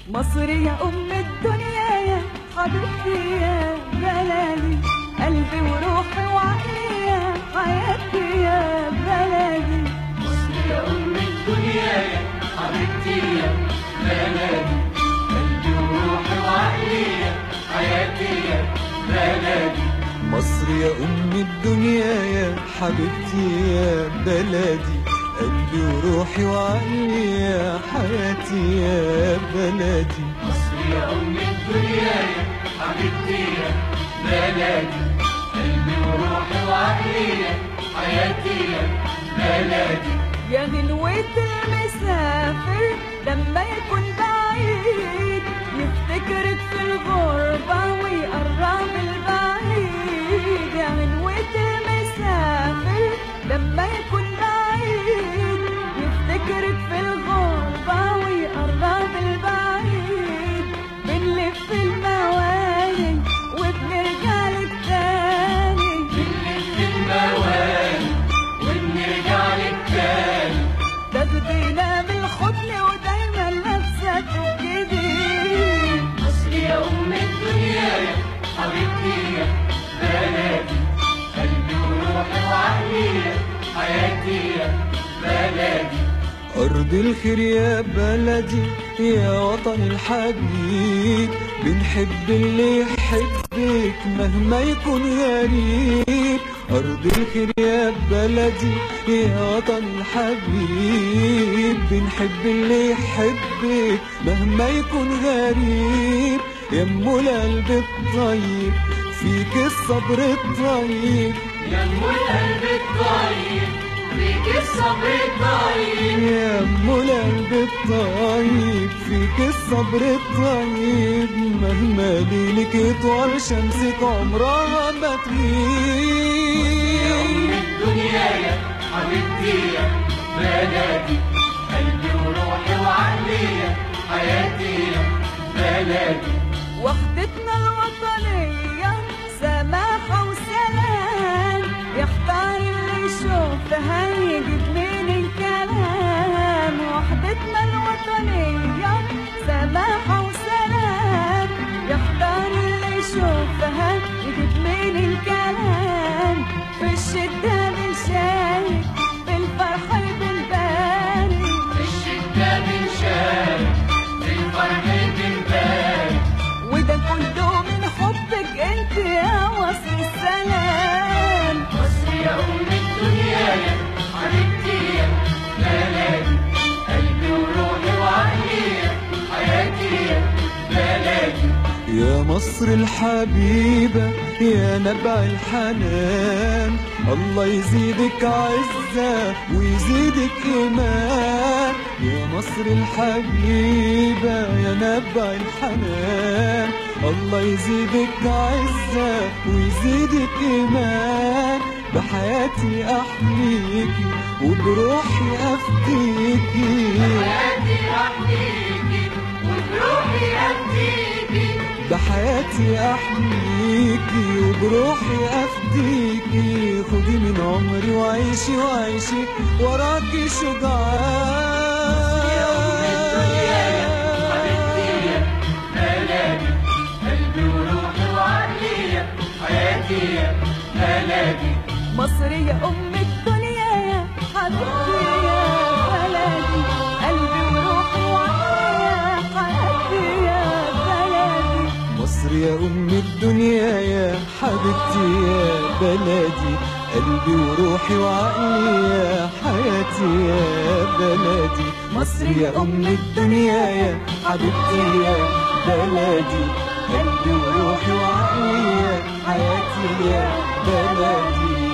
مصر يا أم الدنيا يا حبيبتي يا بلدي قلبي وروحي وعقلي يا حياتي يا بلدي مصر يا أم الدنيا يا حبيبتي يا بلدي قلبي وروحي وعقلي يا حياتي يا بلدي مصر يا أم الدنيا يا حبيبتي يا بلدي قلبي وروحي وعقلي يا حياتي يا بلدي مصر يا أم الدنيا يا حبيبتي يا بلدي قلبي وروحي وعقلي يا حياتي يا بلدي يا غنوة المسافر لما يكون بعيد يفتكرك في الغربة ويقرب البعيد يا غنوة المسافر لما يكون بعيد يفتكرك في الغربة ويقرب البعيد بنلف المواني وبنرجع لك تاني بنلف المواني وبنرجع لك تاني تاخدينا بالحضن ودايما لابسه جديد مصر يا أم الدنيا يا حبيبتي يا بلدي قلبي وروحي وعقلي يا حياتي يا بلدي أرض الخير يا بلدي يا وطن الحبيب بنحب اللي يحبك مهما يكون غريب أرض الخير يا بلدي يا وطن الحبيب بنحب اللي يحبك مهما يكون غريب يا ام القلب الطيب فيك الصبر الطيب يا ام القلب الطيب فيك الصبر الطيب يا ام القلب الطيب فيك الصبر الطيب مهما ليلك يطول شمسك عمرها ما يا أم تغيب الدنيا يا حبيبتي يا بلدي قلبي وروحي وعقلي يا حياتي يا بلدي وحدتنا الوطنية سماحة وسلام يختار اللي يشوفها يجيب من الكلام وحدتنا الوطنية سماحة وسلام يختار اللي يشوفها يجيب من الكلام في الشدة بنشارك في الفرحة بنبارك في الشدة بنشارك في الفرح بنبارك وده كله من حبك انت يا وصل السلام مصر يا أم الدنيا يا حبيبتي يا بلدي قلبي وروحي وعقلي يا حياتي يا بلدي يا مصر الحبيبة يا نبع الحنان الله يزيدك عزة ويزيدك إيمان يا مصر الحبيبة يا نبع الحنان الله يزيدك عزة ويزيدك إيمان بحياتي أحميكي وبروحي أفديكي حياتي أحكيكي وبروحي أفديكي بحياتي احميكي وبروحي افديكي خدي من عمري وعيشي وعيشي وراكي شجعان قلبي وروحي وعقلي يا حياتي يا بلدي مصر يا أم الدنيا يا حبيبتي يا بلدي قلبي وروحي وعقلي يا حياتي يا بلدي مصر يا ام الدنيا يا حبيبتي يا بلدي قلبي وروحي وعقلي يا حياتي يا بلدي مصر يا ام الدنيا يا حبيبتي يا بلدي قلبي وروحي وعقلي يا حياتي يا بلدي